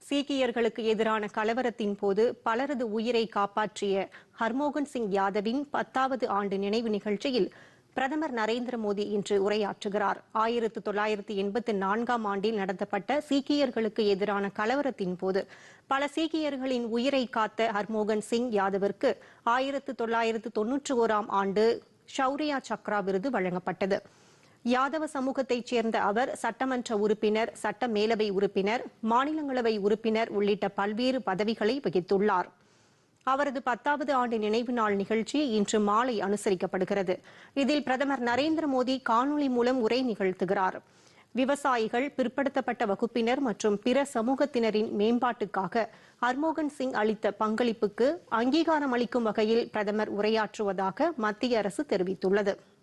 சீக்கியர்களுக்கு எதிரான கலவரத்தின் போது பலரது உயிரை காப்பாற்றிய ஹர்மோகன் சிங் யாதவின் பத்தாவது ஆண்டு நினைவு நிகழ்ச்சியில் பிரதமர் நரேந்திர மோடி இன்று உரையாற்றுகிறார் ஆயிரத்து தொள்ளாயிரத்து எண்பத்தி நான்காம் ஆண்டில் நடத்தப்பட்ட சீக்கியர்களுக்கு எதிரான கலவரத்தின் போது பல சீக்கியர்களின் உயிரை காத்த ஹர்மோகன் சிங் யாதவிற்கு ஆயிரத்து தொள்ளாயிரத்து தொன்னூற்றி ஓராம் ஆண்டு ஷௌரியா சக்ரா விருது வழங்கப்பட்டது யாதவ சமூகத்தைச் சேர்ந்த அவர் சட்டமன்ற உறுப்பினர் சட்ட மேலவை உறுப்பினர் மாநிலங்களவை உறுப்பினர் உள்ளிட்ட பல்வேறு பதவிகளை வகித்துள்ளார் அவரது பத்தாவது ஆண்டு நினைவு நாள் நிகழ்ச்சி இன்று மாலை அனுசரிக்கப்படுகிறது இதில் பிரதமர் நரேந்திர மோடி காணொலி மூலம் உரை நிகழ்த்துகிறார் விவசாயிகள் பிற்படுத்தப்பட்ட வகுப்பினர் மற்றும் பிற சமூகத்தினரின் மேம்பாட்டுக்காக ஹர்மோகன் சிங் அளித்த பங்களிப்புக்கு அங்கீகாரம் அளிக்கும் வகையில் பிரதமர் உரையாற்றுவதாக மத்திய அரசு தெரிவித்துள்ளது